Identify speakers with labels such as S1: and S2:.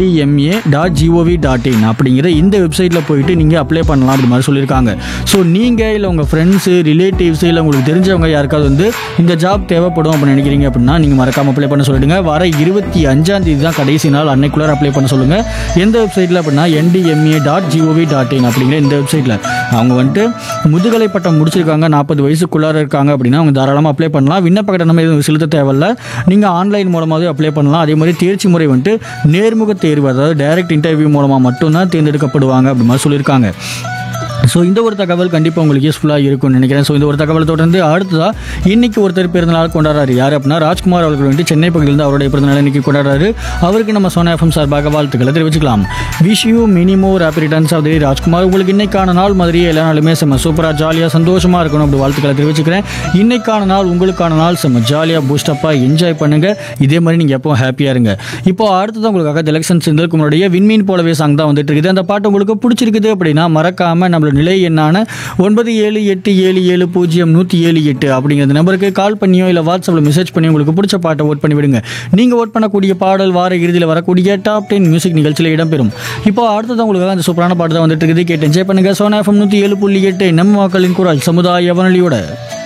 S1: NDMA dot G O V dot in அப்படிங்கிற இந்த வெப்சைட்டில் போயிட்டு நீங்கள் அப்ளை பண்ணலாம் அப்படி மாதிரி சொல்லியிருக்காங்க ஸோ நீங்கள் இல்லை உங்கள் ஃப்ரெண்ட்ஸு ரிலேட்டிவ்ஸு இல்லை உங்களுக்கு தெரிஞ்சவங்க யாருக்காவது வந்து இந்த ஜாப் தேவைப்படும் அப்படின்னு நினைக்கிறீங்க அப்படின்னா நீங்கள் மறக்காமல் அப்ளை பண்ண சொல்லிடுங்க வர இருபத்தி அஞ்சாம் தேதி தான் கடைசி நாள் அன்னைக்குள்ளார அப்ளை பண்ண சொல்லுங்கள் எந்த வெப்சைட்டில் அப்படின்னா NDMA dot G O V dot in அப்படிங்கிற இந்த வெப்சைட்டில் அவங்க வந்துட்டு முதுகலை பட்டம் முடிச்சிருக்காங்க நாற்பது வயசுக்குள்ளார இருக்காங்க அப்படின்னா அவங்க தாராளமாக அப்ளை பண்ணலாம் விண்ணப்ப கட்டணம் எதுவும் செலுத்த தேவையில்ல நீங்கள் ஆன்லைன் மூலமாகவே அப்ளை பண்ணலாம் அதே மாதிரி தேர்ச்சி முறை வந்துட்டு நேர்முக தேர்வு அதாவது டைரக்ட் இன்டர்வியூ மூலமாக மட்டும்தான் தேர்ந்தெடுக்கப்படுவாங்க அப்படி மாதிரி சொல்லியிருக்காங்க ஸோ இந்த ஒரு தகவல் கண்டிப்பாக உங்களுக்கு யூஸ்ஃபுல்லாக இருக்கும்னு நினைக்கிறேன் ஸோ இந்த ஒரு தகவலை தொடர்ந்து அடுத்ததாக இன்னைக்கு ஒருத்தர் பிறந்தநாள் கொண்டாடுறாரு யார் அப்படின்னா ராஜ்குமார் அவர்கள் வந்துட்டு சென்னை பகுதியிலிருந்து அவருடைய பிறந்தநாள் இன்னைக்கு கொண்டாடுறாரு அவருக்கு நம்ம சோனா எஃப்எம் சார்பாக வாழ்த்துக்களை தெரிவிச்சுக்கலாம் wish you many more happy returns of the Rajkumar உங்களுக்கு இன்னைக்கான நாள் மாதிரியே எல்லா நாளுமே செம்ம சூப்பராக ஜாலியாக சந்தோஷமாக இருக்கணும் அப்படி வாழ்த்துக்களை தெரிவிச்சுக்கிறேன் இன்னைக்கான நாள் உங்களுக்கான நாள் செம்ம ஜாலியாக பூஸ்டப்பாக என்ஜாய் பண்ணுங்க இதே மாதிரி நீங்கள் எப்போ ஹாப்பியாக இருங்க இப்போ அடுத்தது உங்களுக்காக எலெக்ஷன் செந்தில்குமருடைய விண்மீன் போலவே சாங் தான் வந்துட்டு இருக்குது அந்த பாட்டு உங்களுக்கு பிடிச்சிருக்குது அப்படின்னா மறக்காம நம்மளோட நிலை எண்ணான ஒன்பது ஏழு எட்டு ஏழு ஏழு பூஜ்ஜியம் நூற்றி ஏழு எட்டு அப்படிங்கிற நம்பருக்கு கால் பண்ணியோ இல்லை வாட்ஸ்அப்பில் மெசேஜ் பண்ணி உங்களுக்கு பிடிச்ச பாட்டை ஓட் பண்ணி விடுங்க நீங்கள் ஓட் பண்ணக்கூடிய பாடல் வார இறுதியில் வரக்கூடிய டாப் டென் மியூசிக் நிகழ்ச்சியில் இடம்பெறும் இப்போ அடுத்தது உங்களுக்காக அந்த சூப்பரான பாட்டு தான் வந்துட்டு இருக்குது கேட்டு என்ஜாய் பண்ணுங்க சோனா எஃப்எம் நூற்றி ஏழு புள்ளி எட்டு நம்ம மக்களின் குரல் சமுதாய வானொலியோட